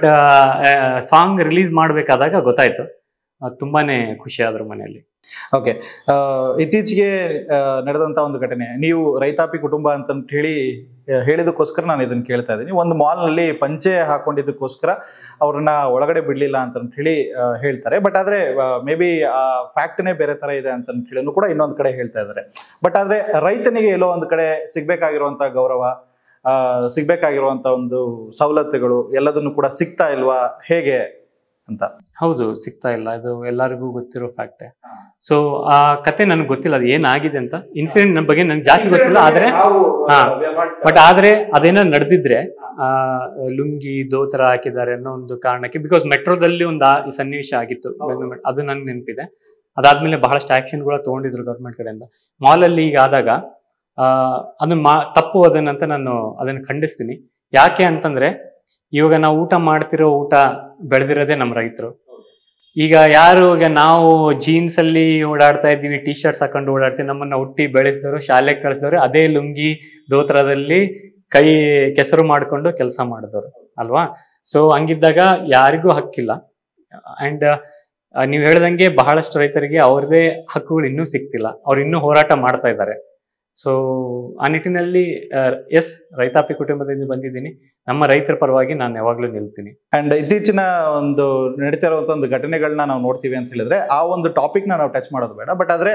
ಸಾಂಗ್ ರಿಲೀಸ್ ಮಾಡಬೇಕಾದಾಗ ಗೊತ್ತಾಯ್ತು ಆ, ತುಂಬಾನೇ ಖುಷಿ ಆದ್ರು ಮನೆಯಲ್ಲಿ ಓಕೆ ಇತ್ತೀಚೆಗೆ ಆ, ನಡೆದಂತ ಒಂದು ಘಟನೆ ನೀವು ರೈತಾಪಿ ಕುಟುಂಬ ಅಂತ ಹೇಳಿ ಆ, ಹೇಳಿದಕ್ಕೋಸ್ಕರ ನಾನು ಇದನ್ನ ಕೇಳ್ತಾ ಇದ್ದೀನಿ ಒಂದು ಮಾಲ್ ನಲ್ಲಿ ಪಂಚೆ ಹಾಕೊಂಡಿದ್ದಕ್ಕೋಸ್ಕರ ಅವ್ರನ್ನ ಒಳಗಡೆ ಬಿಡ್ಲಿಲ್ಲ ಅಂತ ಹೇಳಿ ಆ, ಹೇಳ್ತಾರೆ ಬಟ್ ಆದ್ರೆ ಮೇ ಬಿ ಆ ಫ್ಯಾಕ್ಟ್ನೇ ಬೇರೆ ತರ ಇದೆ ಅಂತ ಹೇಳಿ ಕೂಡ ಇನ್ನೊಂದು ಕಡೆ ಹೇಳ್ತಾ ಇದ್ದಾರೆ ಬಟ್ ಆದ್ರೆ ರೈತನಿಗೆ ಎಲ್ಲೋ ಒಂದು ಕಡೆ ಸಿಗ್ಬೇಕಾಗಿರುವಂತ ಗೌರವ ಆ, ಸಿಗ್ಬೇಕಾಗಿರುವಂತ ಒಂದು ಸವಲತ್ತುಗಳು ಎಲ್ಲದನ್ನು ಕೂಡ ಸಿಗ್ತಾ ಇಲ್ವಾ ಹೇಗೆ ಅಂತ ಹೌದು ಸಿಗ್ತಾ ಇಲ್ಲ ಅದು ಎಲ್ಲರಿಗೂ ಗೊತ್ತಿರೋ ಫ್ಯಾಕ್ಟ್ ಸೊ ಆ ಕತೆ ನನಗೆ ಗೊತ್ತಿಲ್ಲ ಅದು ಏನಾಗಿದೆ ಅಂತ ಇನ್ಸಿಡೆಂಟ್ ನನ್ನ ಬಗ್ಗೆ ನನ್ಗೆ ಜಾಸ್ತಿ ಗೊತ್ತಿಲ್ಲ ಆದ್ರೆ ಹಾ. ಬಟ್ ಆದ್ರೆ ಅದೇನೋ ನಡೆದಿದ್ರೆ ಆ ಲುಂಗಿ ದೋತರ ಹಾಕಿದ್ದಾರೆ ಅನ್ನೋ ಒಂದು ಕಾರಣಕ್ಕೆ ಬಿಕಾಸ್ ಮೆಟ್ರೋದಲ್ಲಿ ಒಂದು ಆ ಈ ಸನ್ನಿವೇಶ ಆಗಿತ್ತು ಬೆಂಗಳೂರು ಅದು ನನ್ಗೆ ನೆನಪಿದೆ ಅದಾದ್ಮೇಲೆ ಬಹಳಷ್ಟು ಆಕ್ಷನ್ಗಳ ತಗೊಂಡಿದ್ರು ಗೌರ್ಮೆಂಟ್ ಕಡೆಯಿಂದ ಮಾಲ್ ಅಲ್ಲಿ ಈಗ ಆದಾಗ ಆ ಅದನ್ನ ಮಾ ತಪ್ಪು ಅದನ್ನಂತ ನಾನು ಅದನ್ನ ಖಂಡಿಸ್ತೀನಿ ಯಾಕೆ ಅಂತಂದ್ರೆ ಇವಾಗ ನಾವು ಊಟ ಮಾಡ್ತಿರೋ ಊಟ ಬೆಳೆದಿರೋದೇ ನಮ್ಮ ರೈತರು ಈಗ ಯಾರು ಈಗ ನಾವು ಜೀನ್ಸ್ ಅಲ್ಲಿ ಓಡಾಡ್ತಾ ಇದ್ದೀವಿ ಟಿ ಶರ್ಟ್ಸ್ ಹಾಕೊಂಡು ಓಡಾಡ್ತೀವಿ ನಮ್ಮನ್ನ ಹುಟ್ಟಿ ಬೆಳೆಸಿದವರು ಶಾಲೆಗೆ ಕಳಿಸಿದವರು ಅದೇ ಲುಂಗಿ ದೋತ್ರದಲ್ಲಿ ಕೈ ಕೆಸರು ಮಾಡಿಕೊಂಡು ಕೆಲಸ ಮಾಡಿದವರು ಅಲ್ವಾ ಸೊ ಹಂಗಿದ್ದಾಗ ಯಾರಿಗೂ ಹಕ್ಕಿಲ್ಲ ಅಂಡ್ ನೀವು ಹೇಳ್ದಂಗೆ ಬಹಳಷ್ಟು ರೈತರಿಗೆ ಅವ್ರದೇ ಹಕ್ಕುಗಳು ಇನ್ನೂ ಸಿಗ್ತಿಲ್ಲ ಅವ್ರು ಇನ್ನೂ ಹೋರಾಟ ಮಾಡ್ತಾ ಇದ್ದಾರೆ ಸೊ ಆ ನಿಟ್ಟಿನಲ್ಲಿ ಎಸ್ ರೈತಾಪಿ ಕುಟುಂಬದಿಂದ ಬಂದಿದ್ದೀನಿ ನಮ್ಮ ರೈತರ ಪರವಾಗಿ ನಾನು ಯಾವಾಗ್ಲೂ ನಿಲ್ತೀನಿ ಅಂಡ್ ಇತ್ತೀಚಿನ ಒಂದು ನಡೀತಾ ಇರುವಂತ ಒಂದು ಘಟನೆಗಳನ್ನ ನಾವು ನೋಡ್ತೀವಿ ಅಂತ ಹೇಳಿದ್ರೆ ಆ ಒಂದು ಟಾಪಿಕ್ ನಾವು ಟಚ್ ಮಾಡೋದು ಬೇಡ ಬಟ್ ಆದ್ರೆ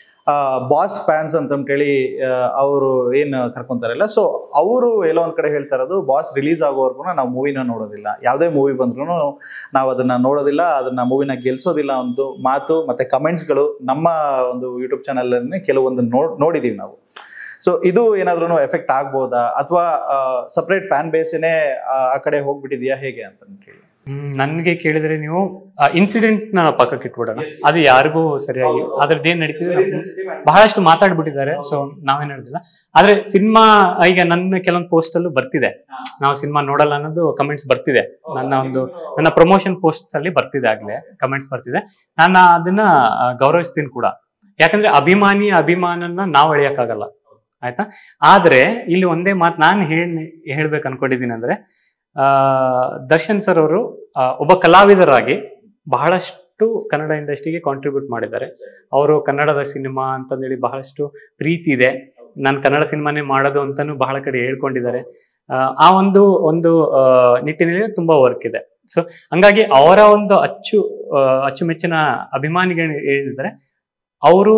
ಬಾಸ್ ಫ್ಯಾನ್ಸ್ ಅಂತ ಹೇಳಿ ಅವರು ಏನ್ ಕರ್ಕೊಂತಾರಲ್ಲ ಸೊ ಅವರು ಎಲ್ಲೋ ಒಂದ್ ಕಡೆ ಹೇಳ್ತಾ ಇರೋದು ಬಾಸ್ ರಿಲೀಸ್ ಆಗೋವರೆಗೂ ನಾವು ಮೂವಿನ ನೋಡೋದಿಲ್ಲ ಯಾವುದೇ ಮೂವಿ ಬಂದ್ರು ನಾವು ಅದನ್ನ ನೋಡೋದಿಲ್ಲ ಅದನ್ನ ಮೂವಿನ ಗೆಲ್ಸೋದಿಲ್ಲ ಒಂದು ಮಾತು ಮತ್ತೆ ಕಮೆಂಟ್ಸ್ಗಳು ನಮ್ಮ ಒಂದು ಯೂಟ್ಯೂಬ್ ಚಾನಲ್ ಕೆಲವೊಂದು ನೋಡ್ ನೋಡಿದೀವಿ ನಾವು ಸೊ ಇದು ಏನಾದ್ರೂ ಎಫೆಕ್ಟ್ ಆಗ್ಬೋದಾ ಅಥವಾ ಸಪ್ರೇಟ್ ಫ್ಯಾನ್ ಬೇಸೇನೆ ಆ ಕಡೆ ಹೋಗ್ಬಿಟ್ಟಿದ್ಯಾ ಹೇಗೆ ಅಂತ ಹೇಳಿ ನನ್ಗೆ ಕೇಳಿದ್ರೆ ನೀವು ಇನ್ಸಿಡೆಂಟ್ ನ ಪಕ್ಕಕ್ಕೆ ಇಟ್ಬಿಡೋಣ ಅದು ಯಾರಿಗೂ ಸರಿಯಾಗಿ ಅದ್ರದ್ದು ಏನ್ ನಡೀತಿದೆ ನಮ್ಗೆ ಬಹಳಷ್ಟು ಮಾತಾಡ್ಬಿಟ್ಟಿದ್ದಾರೆ ಸೊ ನಾವೇನ್ ಹೇಳಿಲ್ಲ ಆದ್ರೆ ಸಿನಿಮಾ ಈಗ ನನ್ನ ಕೆಲವೊಂದು ಪೋಸ್ಟ್ ಅಲ್ಲೂ ಬರ್ತಿದೆ ನಾವು ಸಿನಿಮಾ ನೋಡಲ್ಲ ಅನ್ನೋದು ಕಮೆಂಟ್ಸ್ ಬರ್ತಿದೆ ನನ್ನ ಒಂದು ನನ್ನ ಪ್ರಮೋಷನ್ ಪೋಸ್ಟ್ ಅಲ್ಲಿ ಬರ್ತಿದೆ ಆಗ್ಲೇ ಕಮೆಂಟ್ಸ್ ಬರ್ತಿದೆ ನಾನು ಅದನ್ನ ಆ, ಗೌರವಿಸ್ತೀನಿ ಕೂಡ ಯಾಕಂದ್ರೆ ಅಭಿಮಾನಿ ಅಭಿಮಾನನ ನಾವು ಅಳಿಯಕ್ಕಾಗಲ್ಲ ಆಯ್ತಾ ಆದ್ರೆ ಇಲ್ಲಿ ಒಂದೇ ಮಾತು ನಾನು ಹೇಳ್ ಹೇಳ್ಬೇಕು ಅನ್ಕೊಂಡಿದ್ದೀನಿ ಅಂದ್ರೆ ಆ ದರ್ಶನ್ ಸರ್ ಅವರು ಒಬ್ಬ ಕಲಾವಿದರಾಗಿ ಬಹಳಷ್ಟು ಕನ್ನಡ ಇಂಡಸ್ಟ್ರಿಗೆ ಕಾಂಟ್ರಿಬ್ಯೂಟ್ ಮಾಡಿದ್ದಾರೆ ಅವರು ಕನ್ನಡದ ಸಿನಿಮಾ ಅಂತಂದೇಳಿ ಬಹಳಷ್ಟು ಪ್ರೀತಿ ಇದೆ ನಾನು ಕನ್ನಡ ಸಿನಿಮಾನೇ ಮಾಡೋದು ಅಂತಾನು ಬಹಳ ಕಡೆ ಹೇಳ್ಕೊಂಡಿದ್ದಾರೆ ಆ, ಆ ಒಂದು ಒಂದು ಆ, ನಿಟ್ಟಿನಲ್ಲಿ ತುಂಬಾ ವರ್ಕ್ ಇದೆ ಸೊ ಹಂಗಾಗಿ ಅವರ ಒಂದು ಅಚ್ಚು ಆ, ಅಚ್ಚುಮೆಚ್ಚಿನ ಅಭಿಮಾನಿಗಳು ಏನಿದ್ದಾರೆ ಅವರು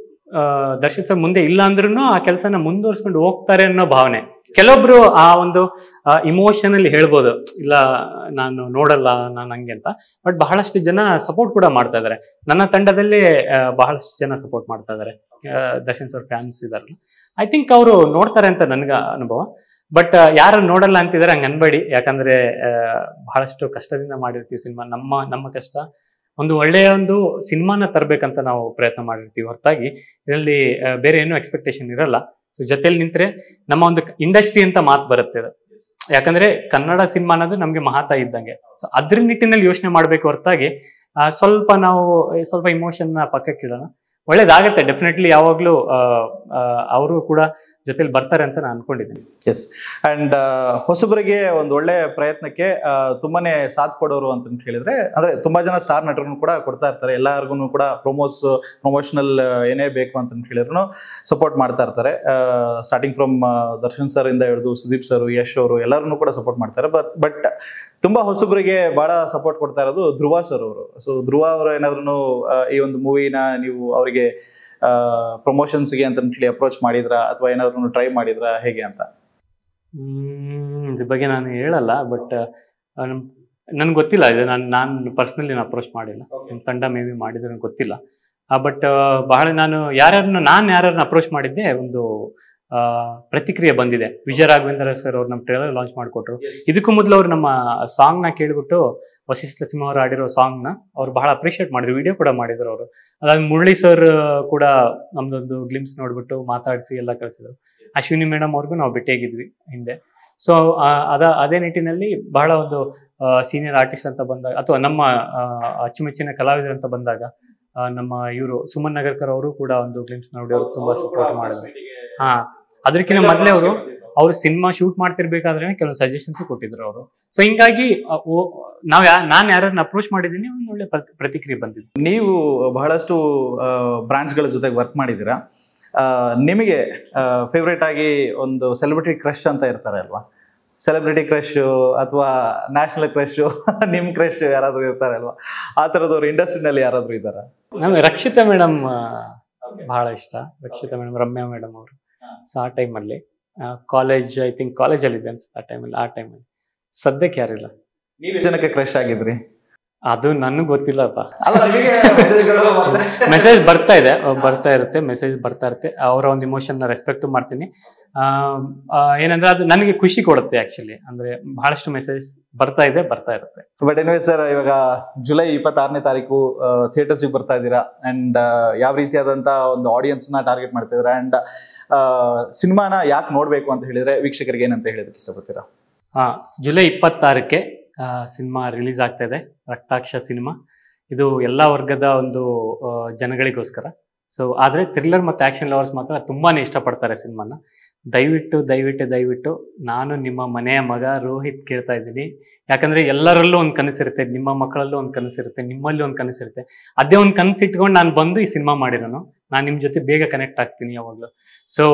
ದರ್ಶನ್ ಸರ್ ಮುಂದೆ ಇಲ್ಲ ಅಂದ್ರೂ ಆ ಕೆಲಸನ ಮುಂದುವರ್ಸ್ಕೊಂಡು ಹೋಗ್ತಾರೆ ಅನ್ನೋ ಭಾವನೆ ಕೆಲವೊಬ್ರು ಆ ಒಂದು ಇಮೋಷನಲ್ಲಿ ಹೇಳ್ಬೋದು ಇಲ್ಲ ನಾನು ನೋಡಲ್ಲ ನಾನು ಹಂಗೆ ಅಂತ ಬಟ್ ಬಹಳಷ್ಟು ಜನ ಸಪೋರ್ಟ್ ಕೂಡ ಮಾಡ್ತಾ ಇದ್ದಾರೆ ನನ್ನ ತಂಡದಲ್ಲಿ ಆ, ಬಹಳಷ್ಟು ಜನ ಸಪೋರ್ಟ್ ಮಾಡ್ತಾ ಇದ್ದಾರೆ ಆ, ದರ್ಶನ್ ಸರ್ ಫ್ಯಾನ್ಸ್ ಇದಾರಲ್ಲ ಐ ಥಿಂಕ್ ಅವರು ನೋಡ್ತಾರೆ ಅಂತ ನನ್ಗ ಅನುಭವ ಬಟ್ ಯಾರು ನೋಡಲ್ಲ ಅಂತಿದ್ದಾರೆ ಹಂಗೆ ಅನ್ಬೇಡಿ ಯಾಕಂದ್ರೆ ಆ, ಬಹಳಷ್ಟು ಕಷ್ಟದಿಂದ ಮಾಡಿರ್ತೀವಿ ಸಿನಿಮಾ ನಮ್ಮ ನಮ್ಮ ಕಷ್ಟ ಒಂದು ಒಳ್ಳೆಯ ಒಂದು ಸಿನಿಮಾನ ತರಬೇಕಂತ ನಾವು ಪ್ರಯತ್ನ ಮಾಡಿರ್ತೀವಿ ಹೊರತಾಗಿ ಇದರಲ್ಲಿ ಆ, ಬೇರೆ ಏನೂ ಎಕ್ಸ್ಪೆಕ್ಟೇಷನ್ ಇರಲ್ಲ ಸೊ ಜೊತೆಲಿ ನಿಂತ್ರೆ ನಮ್ಮ ಒಂದು ಇಂಡಸ್ಟ್ರಿ ಅಂತ ಮಾತು ಬರುತ್ತೆ ಅದು ಯಾಕಂದ್ರೆ ಕನ್ನಡ ಸಿನಿಮಾ ಅನ್ನೋದು ನಮ್ಗೆ ಮಹಾತಾಯಿ ಇದ್ದಂಗೆ ಸೊ ಅದ್ರ ನಿಟ್ಟಿನಲ್ಲಿ ಯೋಚನೆ ಮಾಡ್ಬೇಕು ಹೊರತಾಗಿ ಆ, ಸ್ವಲ್ಪ ನಾವು ಸ್ವಲ್ಪ ಇಮೋಷನ್ ಪಕ್ಕಕ್ಕೆ ಇಡೋಣ ಒಳ್ಳೇದಾಗತ್ತೆ ಡೆಫಿನೆಟ್ಲಿ ಯಾವಾಗ್ಲೂ ಅವರು ಕೂಡ ಜೊತೆಲಿ ಬರ್ತಾರೆ ಅಂತ ನಾನು ಅನ್ಕೊಂಡಿದ್ದೀನಿ ಎಸ್ ಅಂಡ್ ಹೊಸಬರಿಗೆ ಒಂದು ಒಳ್ಳೆ ಪ್ರಯತ್ನಕ್ಕೆ ಆ, ತುಂಬಾನೇ ಸಾಥ್ ಕೊಡೋರು ಅಂತ ಹೇಳಿದ್ರೆ ಅಂದ್ರೆ ತುಂಬಾ ಜನ ಸ್ಟಾರ್ ನಟರನ್ನು ಕೂಡ ಕೊಡ್ತಾ ಇರ್ತಾರೆ ಎಲ್ಲರಿಗೂ ಕೂಡ ಪ್ರೊಮೋಸ್ ಪ್ರಮೋಷನಲ್ ಏನೇ ಬೇಕು ಅಂತ ಹೇಳಿದ್ರು ಸಪೋರ್ಟ್ ಮಾಡ್ತಾ ಇರ್ತಾರೆ ಸ್ಟಾರ್ಟಿಂಗ್ ಫ್ರಮ್ ದರ್ಶನ್ ಸರ್ ಇಂದ ಹಿಡಿದು ಸುದೀಪ್ ಸರ್ ಯಶ್ ಅವರು ಎಲ್ಲರನ್ನೂ ಕೂಡ ಸಪೋರ್ಟ್ ಮಾಡ್ತಾರೆ ಬಟ್ ಬಟ್ ತುಂಬಾ ಹೊಸಬರಿಗೆ ಬಹಳ ಸಪೋರ್ಟ್ ಕೊಡ್ತಾ ಇರೋದು ಧ್ರುವ ಸರ್ ಅವರು ಸೊ ಧ್ರುವ ಅವರು ಏನಾದ್ರು ಈ ಒಂದು ಮೂವಿನ ನೀವು ಅವರಿಗೆ ಪ್ರಮೋಷನ್ಸ್ಗೆ ಅಂತ ಹೇಳಿ ಅಪ್ರೋಚ್ ಮಾಡಿದ್ರಾ ಅಥವಾ ಏನಾದ್ರು ಟ್ರೈ ಮಾಡಿದ್ರಾ ಹೇಗೆ ಅಂತ ಹ್ಮ್ ಇದ್ರ ಬಗ್ಗೆ ನಾನು ಹೇಳಲ್ಲ ಬಟ್ ನನ್ಗೆ ಗೊತ್ತಿಲ್ಲ ಇದು ನಾನು ನಾನು ಪರ್ಸ್ನಲಿ ನಾನು ಅಪ್ರೋಚ್ ಮಾಡಿಲ್ಲ ನಮ್ಮ ತಂಡ ಮೇ ಬಿ ಮಾಡಿದ್ರೆ ನಂಗ್ ಗೊತ್ತಿಲ್ಲ ಬಟ್ ಬಹಳ ನಾನು ಯಾರ್ಯಾರನ್ನ ನಾನು ಯಾರ್ಯಾರನ್ನ ಅಪ್ರೋಚ್ ಮಾಡಿದ್ದೆ ಒಂದು ಆ, ಪ್ರತಿಕ್ರಿಯೆ ಬಂದಿದೆ ವಿಜಯ ರಾಘವೇಂದ್ರ ಸರ್ ಅವ್ರು ನಮ್ಮ ಟ್ರೇಲರ್ ಲಾಂಚ್ ಮಾಡಿಕೊಟ್ರು ಇದಕ್ಕೂ ಮೊದಲು ಅವ್ರು ನಮ್ಮ ಸಾಂಗ್ ನ ಕೇಳ್ಬಿಟ್ಟು ವಸಿಷ್ಠ ಸಿಂಹ ಅವರು ಆಡಿರೋ ಸಾಂಗ್ ನ ಅವ್ರು ಬಹಳ ಅಪ್ರಿಷಿಯೇಟ್ ಮಾಡಿದ್ರು ವಿಡಿಯೋ ಕೂಡ ಮಾಡಿದ್ರು ಅವರು ಅದಾದ ಮುರಳಿ ಸರ್ ಕೂಡ ನಮ್ದೊಂದು ಗ್ಲಿಮ್ಸ್ ನೋಡ್ಬಿಟ್ಟು ಮಾತಾಡಿಸಿ ಎಲ್ಲ ಕಳಿಸಿದ್ರು ಅಶ್ವಿನಿ ಮೇಡಮ್ ಅವ್ರಿಗೂ ನಾವು ಭೇಟಿಯಾಗಿದ್ವಿ ಹಿಂದೆ ಸೊ ಅದ ಅದೇ ನಿಟ್ಟಿನಲ್ಲಿ ಬಹಳ ಒಂದು ಸೀನಿಯರ್ ಆರ್ಟಿಸ್ಟ್ ಅಂತ ಬಂದಾಗ ಅಥವಾ ನಮ್ಮ ಆ, ಅಚ್ಚುಮೆಚ್ಚಿನ ಕಲಾವಿದರು ಅಂತ ಬಂದಾಗ ಆ, ನಮ್ಮ ಇವರು ಸುಮನ್ ನಗರ್ಕರ್ ಅವರು ಕೂಡ ಒಂದು ಗ್ಲಿಮ್ಸ್ ನೋಡಿ ಅವ್ರು ತುಂಬಾ ಸಪೋರ್ಟ್ ಮಾಡಿದ್ರು ಹಾ ಅದಕ್ಕಿಂತ ಮೊದಲೇ ಅವರು ಅವ್ರು ಸಿನಿಮಾ ಶೂಟ್ ಮಾಡ್ತಿರ್ಬೇಕಾದ್ರೆ ಕೆಲವು ಸಜೆಷನ್ಸ್ ಕೊಟ್ಟಿದ್ರು ಅವರು ಸೊ ಹಿಂಗಾಗಿ ಆ, ಓ- ನಾವ್ ಯಾ ನಾನು ಯಾರನ್ನ ಅಪ್ರೋಚ್ ಮಾಡಿದ್ದೀನಿ ಒಂದು ಒಳ್ಳೆ ಪ್ರತಿ- ಪ್ರತಿಕ್ರಿಯೆ ಬಂದಿದೆ ನೀವು ಬಹಳಷ್ಟು ಬ್ರಾಂಚ್ಗಳ ಜೊತೆಗೆ ವರ್ಕ್ ಮಾಡಿದ್ದೀರಾ ಆ, ನಿಮಗೆ ಫೇವ್ರೇಟ್ ಆಗಿ ಒಂದು ಸೆಲೆಬ್ರಿಟಿ ಕ್ರಶ್ ಅಂತ ಇರ್ತಾರೆ ಅಲ್ವಾ ಸೆಲೆಬ್ರಿಟಿ ಕ್ರಶ್ ಅಥವಾ ನ್ಯಾಷನಲ್ ಕ್ರಶ್ ನಿಮ್ ಕ್ರಶ್ ಯಾರಾದ್ರೂ ಇರ್ತಾರೆ ಅಲ್ವಾ ಆ ಥರದವ್ರು ಇಂಡಸ್ಟ್ರಿನಲ್ಲಿ ಯಾರಾದ್ರೂ ಇದ್ದಾರಾ ನಮ್ಗೆ ರಕ್ಷಿತಾ ಮೇಡಮ್ ಬಹಳ ಇಷ್ಟ ರಕ್ಷಿತಾ ಮೇಡಮ್ ರಮ್ಯಾ ಮೇಡಮ್ ಅವರು ಸೊ ಆ ಟೈಮಲ್ಲಿ ಕಾಲೇಜ್ ಐ ಥಿಂಕ್ ಕಾಲೇಜಲ್ಲಿ ಇದೆ ಅನ್ಸುತ್ತೆ ಆ ಟೈಮಲ್ಲಿ ಆ ಟೈಮಲ್ಲಿ ಸದ್ಯಕ್ಕೆ ಯಾರಿಲ್ಲ ನೀವು ಜನಕ್ಕೆ ಕ್ರಶ್ ಆಗಿದ್ರಿ ಅದು ನನಗೆ ಗೊತ್ತಿಲ್ಲಪ್ಪ ಅಲ್ಲ ನಿಮಗೆ messageಗಳು ಮತ್ತೆ- ಮೆಸೇಜ್ ಬರ್ತಾ ಇದೆ ಅಹ್ ಬರ್ತಾ ಇರುತ್ತೆ ಮೆಸೇಜ್ ಬರ್ತಾ ಇರುತ್ತೆ ಅವರ ಒಂದು ಇಮೋಷನ್ ರೆಸ್ಪೆಕ್ಟ್ ಮಾಡ್ತೀನಿ ಆ, ಆ, ಏನಂದ್ರೆ ಅದು ನನಗೆ ಖುಷಿ ಕೊಡುತ್ತೆ ಆಕ್ಚುಲಿ ಅಂದ್ರೆ ಬಹಳಷ್ಟು ಮೆಸೇಜ್ ಬರ್ತಾ ಇದೆ ಬರ್ತಾ ಇರುತ್ತೆ ಬಟ್ ಎನಿವೆ ಸರ್ ಇವಾಗ ಜುಲೈ ಇಪ್ಪತ್ತಾರನೇ ತಾರೀಕು ಥಿಯೇಟರ್ಸ್ಗೆ ಬರ್ತಾ ಇದ್ದೀರಾ ಅಂಡ್ ಯಾವ ರೀತಿಯಾದಂತ ಒಂದು ಆಡಿಯನ್ಸ್ ನ ಟಾರ್ಗೆಟ್ ಮಾಡ್ತಾ ಇದ್ದೀರಾ ಅಂಡ್ ಸಿನಿಮಾನ ಯಾಕೆ ನೋಡ್ಬೇಕು ಅಂತ ಹೇಳಿದ್ರೆ ವೀಕ್ಷಕರಿಗೆ ಏನಂತ ಹೇಳೋದಕ್ಕೆ ಇಷ್ಟಪಡ್ತೀರಾ ಹಾ ಜುಲೈ ಇಪ್ಪತ್ತಾರಕ್ಕೆ ಸಿನಿಮಾ ರಿಲೀಸ್ ಆಗ್ತಾ ಇದೆ ರಕ್ತಾಕ್ಷ ಸಿನಿಮಾ ಇದು ಎಲ್ಲ ವರ್ಗದ ಒಂದು ಆ, ಜನಗಳಿಗೋಸ್ಕರ ಸೊ ಆದ್ರೆ ಥ್ರಿಲ್ಲರ್ ಮತ್ತು ಆಕ್ಷನ್ ಲವರ್ಸ್ ಮಾತ್ರ ತುಂಬಾನೇ ಇಷ್ಟಪಡ್ತಾರೆ ಸಿನಿಮಾನ ದಯವಿಟ್ಟು ದಯವಿಟ್ಟು ದಯವಿಟ್ಟು ನಾನು ನಿಮ್ಮ ಮನೆಯ ಮಗ ರೋಹಿತ್ ಕೇಳ್ತಾ ಇದ್ದೀನಿ ಯಾಕಂದ್ರೆ ಎಲ್ಲರಲ್ಲೂ ಒಂದು ಕನಸಿರುತ್ತೆ ನಿಮ್ಮ ಮಕ್ಕಳಲ್ಲೂ ಒಂದು ಕನಸಿರುತ್ತೆ ನಿಮ್ಮಲ್ಲಿ ಒಂದು ಕನಸಿರುತ್ತೆ ಅದೇ ಒಂದು ಕನಸು ಇಟ್ಕೊಂಡು ನಾನು ಬಂದು ಈ ಸಿನಿಮಾ ಮಾಡಿರೋನು ನಾನು ನಿಮ್ಮ ಜೊತೆ ಬೇಗ ಕನೆಕ್ಟ್ ಆಗ್ತೀನಿ ಯಾವಾಗಲೂ ಸೊ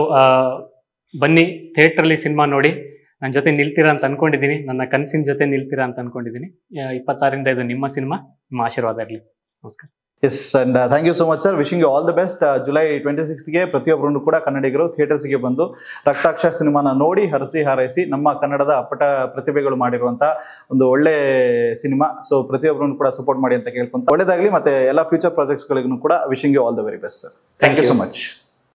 ಬನ್ನಿ ಥಿಯೇಟ್ರಲ್ಲಿ ಸಿನಿಮಾ ನೋಡಿ ನನ್ನ ಜೊತೆ ನಿಲ್ತೀರಾ ಅಂತ ಅನ್ಕೊಂಡಿದ್ದೀನಿ ನನ್ನ ಕನಸಿನ ಜೊತೆ ನಿಲ್ತೀರಾ ಅಂತ ಅನ್ಕೊಂಡಿದ್ದೀನಿ ಆ, ಇಪ್ಪತ್ತಾರರಿಂದ ಇದು ನಿಮ್ಮ ಸಿನಿಮಾ ನಿಮ್ಮ ಆಶೀರ್ವಾದ ಇರಲಿ ನಮಸ್ಕಾರ yes and thank you so much sir wishing you all the best July twenty ಸಿಕ್ಸ್ಗೆ ಪ್ರತಿಯೊಬ್ಬರನ್ನು ಕೂಡ ಕನ್ನಡಿಗರು ಥಿಯೇಟರ್ಸ್ಗೆ ಬಂದು ರಕ್ತಾಕ್ಷ ಸಿನಿಮಾನ ನೋಡಿ ಹರಸಿ ಹಾರೈಸಿ ನಮ್ಮ ಕನ್ನಡದ ಅಪ್ಪಟ ಪ್ರತಿಭೆಗಳು ಮಾಡಿರುವಂತ ಒಂದು ಒಳ್ಳೆ ಸಿನಿಮಾ ಸೊ ಪ್ರತಿಯೊಬ್ಬರನ್ನು ಕೂಡ ಸಪೋರ್ಟ್ ಮಾಡಿ ಅಂತ ಕೇಳ್ಕೊಂತ ಒಳ್ಳೇದಾಗ್ಲಿ ಮತ್ತೆ ಎಲ್ಲ ಫ್ಯೂಚರ್ ಪ್ರಾಜೆಕ್ಟ್ಸ್ಗಳಿಗೂ ಕೂಡ wishing you all the very best sir thank you so much